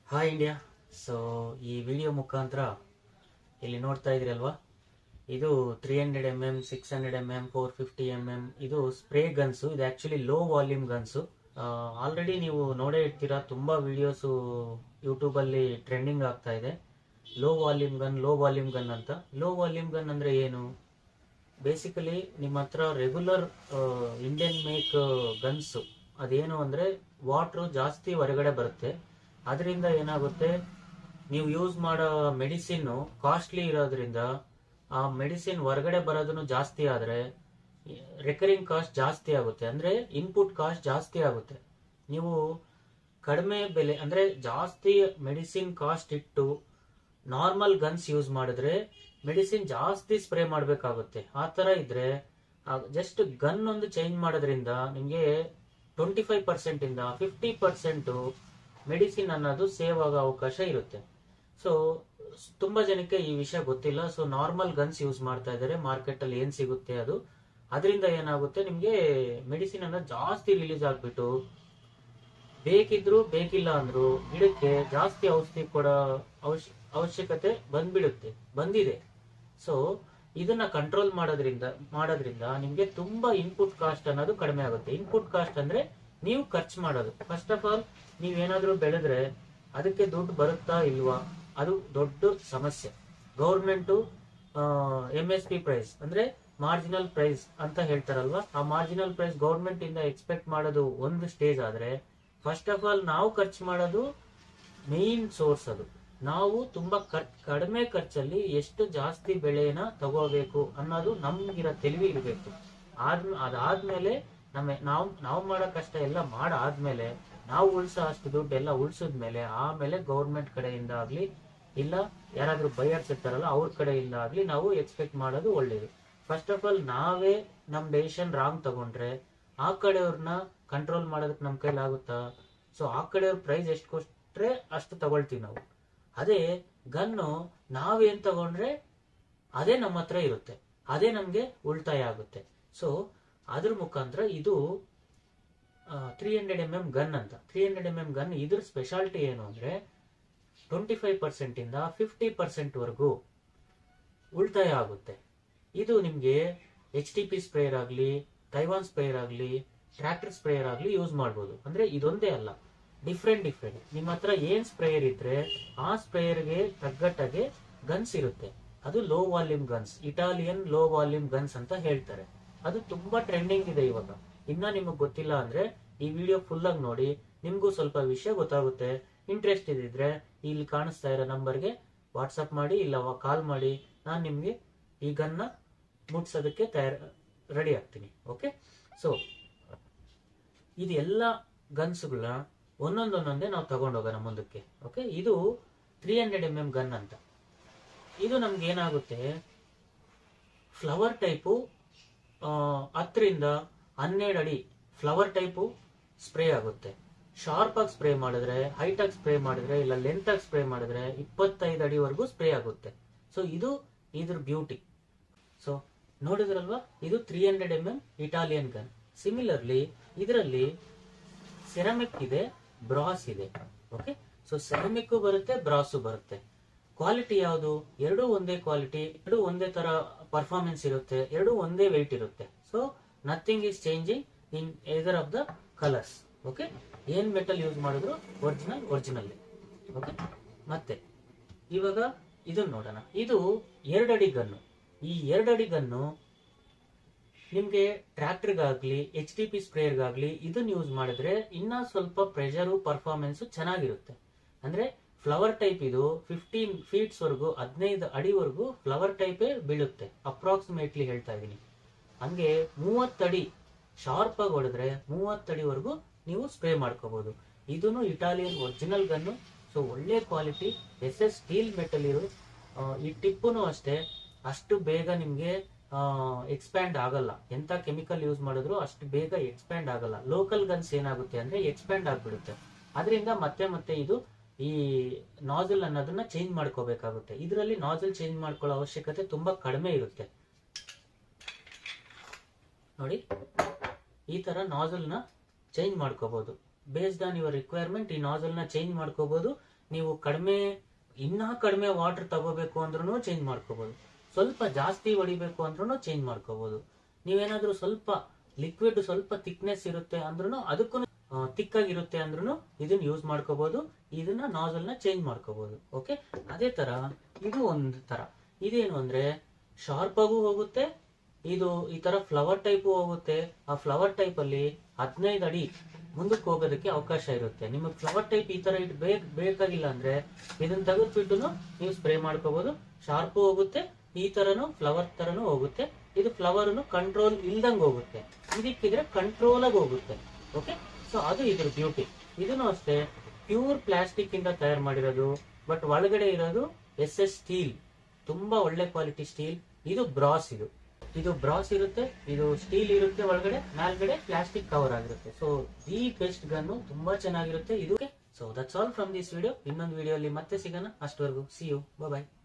hi India so ಈ video ಮುಖಾಂತರ ಇಲ್ಲಿ ನೋಡ್ತಾ ಇದ್ರಲ್ವಾ ಇದು three hundred M M six hundred M M four fifty M M ಇದು ಸ್ಪ್ರೇ ಗನ್ಸು ಇದು actually low volume guns already ನೀವು ನೋಡೇ ಇರ್ತೀರಾ ತುಂಬಾ ವಿಡಿಯೋಸು ಯೂಟ್ಯೂಬಲ್ಲಿ ಟ್ರೆಂಡಿಂಗ್ ಆಗ್ತಾ ಇದೆ low volume gun low volume gun ಅಂತ ಲೋ ವಾಲ್ಯೂಮ್ ಗನ್ ಅಂದ್ರೆ ಏನು ಬೇಸಿಕಲಿ ನಿಮ್ಮ ಹತ್ರ ರೆಗ್ಯುಲರ್ ಇಂಡಿಯನ್ ಮೇಕ್ ಗನ್ಸ್ ಅದೇನು ಅಂದ್ರೆ ವಾಟ್ರು ಜಾಸ್ತಿ ಹೊರಗಡೆ ಬರುತ್ತೆ ಅದರಿಂದ ಏನಾಗುತ್ತೆ ನೀವು ಯೂಸ್ ಮಾಡೋ ಮೆಡಿಸಿನ್ ಕಾಸ್ಟ್ಲಿ ಇರೋದ್ರಿಂದ ಆ ಮೆಡಿಸಿನ್ ಹೊರಗಡೆ ಬರೋದನ್ನು ಜಾಸ್ತಿ ಆದ್ರೆ ರೆಕರಿಂಗ್ ಕಾಸ್ಟ್ ಜಾಸ್ತಿ ಆಗುತ್ತೆ ಅಂದ್ರೆ ಇನ್ಪುಟ್ ಕಾಸ್ಟ್ ಜಾಸ್ತಿ ಆಗುತ್ತೆ ನೀವು ಕಡಿಮೆ ಬೆಲೆ ಅಂದ್ರೆ ಜಾಸ್ತಿ ಮೆಡಿಸಿನ್ ಕಾಸ್ಟ್ ಇಟ್ಟು ನಾರ್ಮಲ್ ಗನ್ಸ್ ಯೂಸ್ ಮಾಡಿದ್ರೆ ಮೆಡಿಸಿನ್ ಜಾಸ್ತಿ ಸ್ಪ್ರೇ ಮಾಡಬೇಕಾಗುತ್ತೆ ಆ ತರ ಇದ್ರೆ ಜಸ್ಟ್ ಗನ್ ಒಂದು ಚೇಂಜ್ ಮಾಡೋದ್ರಿಂದ ನಿಮಗೆ ಟ್ವೆಂಟಿ ಫೈವ್ ಪರ್ಸೆಂಟ್ ಇಂದ ಫಿಫ್ಟಿ ಪರ್ಸೆಂಟ್ ಮೆಡಿಸಿನ್ ಅನ್ನೋದು ಸೇವ್ ಆಗೋ ಅವಕಾಶ ಇರುತ್ತೆ ಸೊ ತುಂಬಾ ಜನಕ್ಕೆ ಈ ವಿಷಯ ಗೊತ್ತಿಲ್ಲ ಸೊ ನಾರ್ಮಲ್ ಗನ್ಸ್ ಯೂಸ್ ಮಾಡ್ತಾ ಇದ್ದಾರೆ ಮಾರ್ಕೆಟ್ ಅಲ್ಲಿ ಏನ್ ಸಿಗುತ್ತೆ ಅದು ಅದರಿಂದ ಏನಾಗುತ್ತೆ ನಿಮ್ಗೆ ಮೆಡಿಸಿನ್ ಅನ್ನೋದು ಜಾಸ್ತಿ ರಿಲೀಸ್ ಆಗ್ಬಿಟ್ಟು ಬೇಕಿದ್ರು ಬೇಕಿಲ್ಲ ಅಂದ್ರು ಗಿಡಕ್ಕೆ ಜಾಸ್ತಿ ಔಷಧಿ ಕೊಡೋ ಅವಶ್ಯ ಅವಶ್ಯಕತೆ ಬಂದ್ಬಿಡುತ್ತೆ ಬಂದಿದೆ ಸೊ ಇದನ್ನ ಕಂಟ್ರೋಲ್ ಮಾಡೋದ್ರಿಂದ ಮಾಡೋದ್ರಿಂದ ನಿಮ್ಗೆ ತುಂಬಾ ಇನ್ಪುಟ್ ಕಾಸ್ಟ್ ಅನ್ನೋದು ಕಡಿಮೆ ಆಗುತ್ತೆ ಇನ್ಪುಟ್ ಕಾಸ್ಟ್ ಅಂದ್ರೆ ನೀವು ಖರ್ಚು ಮಾಡೋದು ಫಸ್ಟ್ ಆಫ್ ಆಲ್ ನೀವೇನಾದ್ರೂ ಬೆಳೆದ್ರೆ ಅದಕ್ಕೆ ದುಡ್ಡು ಬರುತ್ತಾ ಇಲ್ವಾ ಅದು ದೊಡ್ಡ ಸಮಸ್ಯೆ government M S P price ಅಂದ್ರೆ ಮಾರ್ಜಿನಲ್ ಪ್ರೈಸ್ ಅಂತ ಹೇಳ್ತಾರಲ್ವಾ ಆ ಮಾರ್ಜಿನಲ್ ಪ್ರೈಸ್ ಗೌರ್ಮೆಂಟ್ ಇಂದ ಎಕ್ಸ್ಪೆಕ್ಟ್ ಮಾಡೋದು ಒಂದು ಸ್ಟೇಜ್ ಆದ್ರೆ ಫಸ್ಟ್ ಆಫ್ ಆಲ್ ನಾವು ಖರ್ಚು ಮಾಡೋದು ಮೇನ್ ಸೋರ್ಸ್ ಅದು ನಾವು ತುಂಬಾ ಖರ್ ಕಡಿಮೆ ಖರ್ಚಲ್ಲಿ ಎಷ್ಟು ಜಾಸ್ತಿ ಬೆಳೆನ ತಗೋಬೇಕು ಅನ್ನೋದು ನಮ್ಗಿರೋ ತಿಳಿವಿ ಇರಬೇಕು ಆದ್ ಅದಾದ್ಮೇಲೆ ನಮ್ಮ ನಾವು ನಾವು ಮಾಡೋ ಕಷ್ಟ ಎಲ್ಲ ಮಾಡಾದ್ಮೇಲೆ ನಾವು ಉಳ್ಸೋ ಅಷ್ಟು ದುಡ್ಡು ಎಲ್ಲ ಉಳ್ಸಿದ್ಮೇಲೆ ಆಮೇಲೆ ಗೌರ್ಮೆಂಟ್ ಕಡೆಯಿಂದ ಆಗ್ಲಿ ಇಲ್ಲ ಯಾರಾದ್ರೂ ಬೈಯರ್ಸ್ ಇರ್ತಾರಲ್ಲ ಅವ್ರ ಕಡೆಯಿಂದ ಆಗ್ಲಿ ನಾವು ಎಕ್ಸ್ಪೆಕ್ಟ್ ಮಾಡೋದು ಒಳ್ಳೇದು ಫಸ್ಟ್ ಆಫ್ ಆಲ್ ನಾವೇ ನಮ್ ಡೆಸಿಷನ್ ರಾಂಗ್ ತಗೊಂಡ್ರೆ ಆ ಕಡೆಯವ್ರನ್ನ ಕಂಟ್ರೋಲ್ ಮಾಡೋದಕ್ಕೆ ನಮ್ ಕೈಲಾಗುತ್ತಾ ಸೊ ಆ ಕಡೆಯವ್ರ ಪ್ರೈಸ್ ಎಷ್ಟು ಕೊಟ್ರೆ ಅಷ್ಟು ತಗೊಳ್ತೀವಿ ನಾವು ಅದೇ ಗನ್ನು ನಾವೇನ್ ತಗೊಂಡ್ರೆ ಅದೇ ನಮ್ಮ ಹತ್ರ ಇರುತ್ತೆ ಅದೇ ನಮ್ಗೆ ಉಳಿತಾಯ ಆಗುತ್ತೆ ಸೊ ಅದ್ರ ಮುಖಾಂತರ ಇದು three hundred M M gun ಅಂತ three hundred M M gun ಇದ್ರ ಸ್ಪೆಷಾಲಿಟಿ ಏನು ಅಂದ್ರೆ ಟ್ವೆಂಟಿ ಫೈವ್ ಪರ್ಸೆಂಟ್ ಇಂದ ಫಿಫ್ಟಿ ಪರ್ಸೆಂಟ್ ವರೆಗೂ ಉಳಿತಾಯ ಆಗುತ್ತೆ ಇದು ನಿಮ್ಗೆ ಎಚ್ ಟಿ ಪಿ ಸ್ಪ್ರೇಯರ್ ಆಗಲಿ ತೈವಾನ್ ಸ್ಪ್ರೇಯರ್ ಆಗಲಿ ಟ್ರ್ಯಾಕ್ಟರ್ ಸ್ಪ್ರೇಯರ್ ಆಗಲಿ ಯೂಸ್ ಮಾಡ್ಬೋದು ಅಂದ್ರೆ ಇದೊಂದೇ ಅಲ್ಲ ಡಿಫ್ರೆಂಟ್ ಡಿಫ್ರೆಂಟ್ ನಿಮ್ಮ ಹತ್ರ ಏನ್ ಸ್ಪ್ರೇಯರ್ ಇದ್ರೆ ಆ ಸ್ಪ್ರೇಯರ್ಗೆ ತಗ್ಗಟ್ಟಾಗೆ ಗನ್ಸ್ ಇರುತ್ತೆ ಅದು low volume guns Italian low volume guns ಅಂತ ಹೇಳ್ತಾರೆ ಅದು ತುಂಬಾ ಟ್ರೆಂಡಿಂಗ್ ಇದೆ ಇವಾಗ ಇನ್ನ ನಿಮಗ್ ಗೊತ್ತಿಲ್ಲ ಅಂದ್ರೆ ಈ ವಿಡಿಯೋ ಫುಲ್ ಆಗಿ ನೋಡಿ ನಿಮ್ಗೂ ಸ್ವಲ್ಪ ವಿಷಯ ಗೊತ್ತಾಗುತ್ತೆ ಇಂಟ್ರೆಸ್ಟ್ ಇದ್ರೆ ಇಲ್ಲಿ ಕಾಣಿಸ್ತಾ ಇರೋ ನಂಬರ್ಗೆ ವಾಟ್ಸಪ್ ಮಾಡಿ ಇಲ್ಲ ಕಾಲ್ ಮಾಡಿ ನಾನು ನಿಮ್ಗೆ ಈ ಗನ್ನ ಮುಟ್ಸೋದಕ್ಕೆ ತಯಾರ ರೆಡಿ ಆಗ್ತೀನಿ ಓಕೆ ಸೊ ಇದು ಎಲ್ಲ ಗನ್ಸ್ಗಳನ್ನ ಒಂದೊಂದೊಂದೊಂದೇ ನಾವು ತಗೊಂಡೋಗೋಣ ಮುಂದಕ್ಕೆ ಓಕೆ ಇದು three hundred M M gun ಅಂತ ಇದು ನಮ್ಗೆ ಏನಾಗುತ್ತೆ ಫ್ಲವರ್ ಟೈಪು ಹತ್ತರಿಂದ ಹನ್ನೆರಡು ಅಡಿ ಫ್ಲವರ್ ಟೈಪು ಸ್ಪ್ರೇ ಆಗುತ್ತೆ ಶಾರ್ಪ್ ಆಗಿ ಸ್ಪ್ರೇ ಮಾಡಿದ್ರೆ ಹೈಟ್ ಆಗಿ ಸ್ಪ್ರೇ ಮಾಡಿದ್ರೆ ಇಲ್ಲ ಲೆಂತ್ ಆಗಿ ಸ್ಪ್ರೇ ಮಾಡಿದ್ರೆ ಇಪ್ಪತ್ತೈದು ಅಡಿವರೆಗೂ ಸ್ಪ್ರೇ ಆಗುತ್ತೆ ಸೊ ಇದು ಇದ್ರ ಬ್ಯೂಟಿ ಸೊ ನೋಡಿದ್ರಲ್ವಾ ಇದು three hundred M M Italian gun similarly ಇದರಲ್ಲಿ ಸೆರಾಮಿಕ್ ಇದೆ ಬ್ರಾಸ್ ಇದೆ ಓಕೆ ಸೊ ಸೆರಾಮಿಕ್ ಬರುತ್ತೆ ಬ್ರಾಸು ಬರುತ್ತೆ ಕ್ವಾಲಿಟಿ ಯಾವುದು ಎರಡೂ ಒಂದೇ ಕ್ವಾಲಿಟಿ ಎರಡು ಒಂದೇ ತರ ಪರ್ಫಾರ್ಮೆನ್ಸ್ ಇರುತ್ತೆ ಎರಡು ಒಂದೇ ವೆಯ್ಟ್ ಇರುತ್ತೆ so nothing is changing in either of the colours okay ಏನ್ ಮೆಟಲ್ ಯೂಸ್ ಮಾಡಿದ್ರು ಒರಿಜಿನಲ್ ಒರಿಜಿನಲ್ ಓಕೆ ಮತ್ತೆ ಇವಾಗ ಇದನ್ನ ನೋಡೋಣ ಇದು ಎರಡಡಿ ಗನ್ನು ಈ ಎರಡಡಿ ಗನ್ನು ನಿಮ್ಗೆ ಟ್ರ್ಯಾಕ್ಟರ್ಗಾಗ್ಲಿ ಎಚ್ ಟಿ ಪಿ ಸ್ಪ್ರೇಯರ್ಗಾಗ್ಲಿ ಇದನ್ನ ಯೂಸ್ ಮಾಡಿದ್ರೆ ಇನ್ನ ಸ್ವಲ್ಪ ಪ್ರೆಷರು ಪರ್ಫಾರ್ಮೆನ್ಸ್ ಚೆನ್ನಾಗಿರುತ್ತೆ ಅಂದ್ರೆ ಫ್ಲವರ್ ಟೈಪ್ ಇದು ಫಿಫ್ಟೀನ್ ಫೀಟ್ಸ್ ವರೆಗೂ ಹದಿನೈದು ಅಡಿವರೆಗೂ ಫ್ಲವರ್ ಟೈಪೇ ಬೀಳುತ್ತೆ ಅಪ್ರಾಕ್ಸಿಮೇಟ್ಲಿ ಹೇಳ್ತಾ ಇದೀನಿ ಹಂಗೆ ಮೂವತ್ತಡಿ ಶಾರ್ಪ್ ಆಗಿ ಹೊಡೆದ್ರೆ ಮೂವತ್ತಡಿವರೆಗೂ ನೀವು ಸ್ಪ್ರೇ ಮಾಡ್ಕೋಬಹುದು ಇದನ್ನು ಇಟಾಲಿಯನ್ ಒರಿಜಿನಲ್ ಗನ್ನು ಸೊ ಒಳ್ಳೆ quality S S steel metal ಇರೋ ಈ ಟಿಪ್ಪುನು ಅಷ್ಟೇ ಅಷ್ಟು ಬೇಗ ನಿಮ್ಗೆ ಎಕ್ಸ್ಪ್ಯಾಂಡ್ ಆಗಲ್ಲ ಎಂತ ಕೆಮಿಕಲ್ ಯೂಸ್ ಮಾಡಿದ್ರು ಅಷ್ಟು ಬೇಗ ಎಕ್ಸ್ಪ್ಯಾಂಡ್ ಆಗಲ್ಲ ಲೋಕಲ್ ಗನ್ಸ್ ಏನಾಗುತ್ತೆ ಅಂದ್ರೆ ಎಕ್ಸ್ಪ್ಯಾಂಡ್ ಆಗ್ಬಿಡುತ್ತೆ ಅದರಿಂದ ಮತ್ತೆ ಮತ್ತೆ ಇದು ಈ ನಾಜಲ್ ಅನ್ನೋದನ್ನ ಚೇಂಜ್ ಮಾಡ್ಕೋಬೇಕಾಗುತ್ತೆ ಇದರಲ್ಲಿ ನಾಜಲ್ ಚೇಂಜ್ ಮಾಡ್ಕೊಳ್ಳೋ ಅವಶ್ಯಕತೆ ತುಂಬಾ ಕಡಿಮೆ ಇರುತ್ತೆ ನೋಡಿ ಈ ತರ ನಾಜಲ್ ನ ಚೇಂಜ್ ಮಾಡ್ಕೋಬಹುದು ಬೇಸ್ಡ್ ಆನ್ ಯುವರ್ ರಿಕ್ವೈರ್ಮೆಂಟ್ ಈ ನಾಜಲ್ ನ ಚೇಂಜ್ ಮಾಡ್ಕೋಬಹುದು ನೀವು ಕಡಿಮೆ ಇನ್ನ ಕಡಿಮೆ ವಾಟರ್ ತಗೋಬೇಕು ಅಂದ್ರೂ ಚೇಂಜ್ ಮಾಡ್ಕೋಬಹುದು ಸ್ವಲ್ಪ ಜಾಸ್ತಿ ಹೊಡಿಬೇಕು ಅಂದ್ರೂ ಚೇಂಜ್ ಮಾಡ್ಕೋಬಹುದು ನೀವೇನಾದ್ರೂ ಸ್ವಲ್ಪ ಲಿಕ್ವಿಡ್ ಸ್ವಲ್ಪ ಥಿಕ್ನೆಸ್ ಇರುತ್ತೆ ಅಂದ್ರೂ ಅದಕ್ಕೂ ತಿಕ್ಕಾಗಿರುತ್ತೆ ಅಂದ್ರೂ ಇದನ್ನ ಯೂಸ್ ಮಾಡ್ಕೋಬಹುದು ಇದನ್ನ ನಾಸಲ್ ನ ಚೇಂಜ್ ಮಾಡ್ಕೋಬಹುದು ಓಕೆ ಅದೇ ತರ ಇದು ಒಂದು ತರ ಇದೇನು ಅಂದ್ರೆ ಶಾರ್ಪ್ ಆಗೂ ಹೋಗುತ್ತೆ ಇದು ಈ ತರ ಫ್ಲವರ್ ಟೈಪ್ ಹೋಗುತ್ತೆ ಆ ಫ್ಲವರ್ ಟೈಪ್ ಅಲ್ಲಿ ಹದಿನೈದು ಅಡಿ ಮುಂದಕ್ಕೆ ಹೋಗೋದಕ್ಕೆ ಅವಕಾಶ ಇರುತ್ತೆ ನಿಮಗೆ ಫ್ಲವರ್ ಟೈಪ್ ಈ ತರ ಇಟ್ ಬೇಕ್ ಬೇಕಾಗಿಲ್ಲ ಅಂದ್ರೆ ಇದನ್ನ ತೆಗೆದ್ಬಿಟ್ಟು ನೀವು ಸ್ಪ್ರೇ ಮಾಡ್ಕೋಬಹುದು ಶಾರ್ಪ್ ಹೋಗುತ್ತೆ ಈ ತರನು ಫ್ಲವರ್ ತರನು ಹೋಗುತ್ತೆ ಇದು ಫ್ಲವರ್ ಕಂಟ್ರೋಲ್ ಇಲ್ದಂಗ್ ಹೋಗುತ್ತೆ ಇದಕ್ಕಿದ್ರೆ ಕಂಟ್ರೋಲ್ ಆಗಿ ಹೋಗುತ್ತೆ ಓಕೆ ಸೊ ಅದು ಇದ್ರ ಬ್ಯೂಟಿ ಇದನ್ನು ಅಷ್ಟೇ ಪ್ಯೂರ್ ಪ್ಲಾಸ್ಟಿಕ್ ಇಂದ ತಯಾರು ಮಾಡಿರೋದು ಬಟ್ ಒಳಗಡೆ ಇರೋದು ಎಸ್ ಎಸ್ ಸ್ಟೀಲ್ ತುಂಬಾ ಒಳ್ಳೆ ಕ್ವಾಲಿಟಿ ಸ್ಟೀಲ್ ಇದು ಬ್ರಾಸ್ ಇದು ಇದು ಬ್ರಾಸ್ ಇರುತ್ತೆ ಇದು ಸ್ಟೀಲ್ ಇರುತ್ತೆ ಒಳಗಡೆ ಮೇಲ್ಗಡೆ ಪ್ಲಾಸ್ಟಿಕ್ ಕವರ್ ಆಗಿರುತ್ತೆ ಸೊ ದಿ ಬೆಸ್ಟ್ ಗನ್ನು ತುಂಬಾ ಚೆನ್ನಾಗಿರುತ್ತೆ ಇದು so that's all from this video ಇನ್ನೊಂದು ವಿಡಿಯೋ ಅಲ್ಲಿ ಮತ್ತೆ ಸಿಗೋಣ ಅಷ್ಟವರೆಗೂ ಸಿ ಯು ಬಾಯ್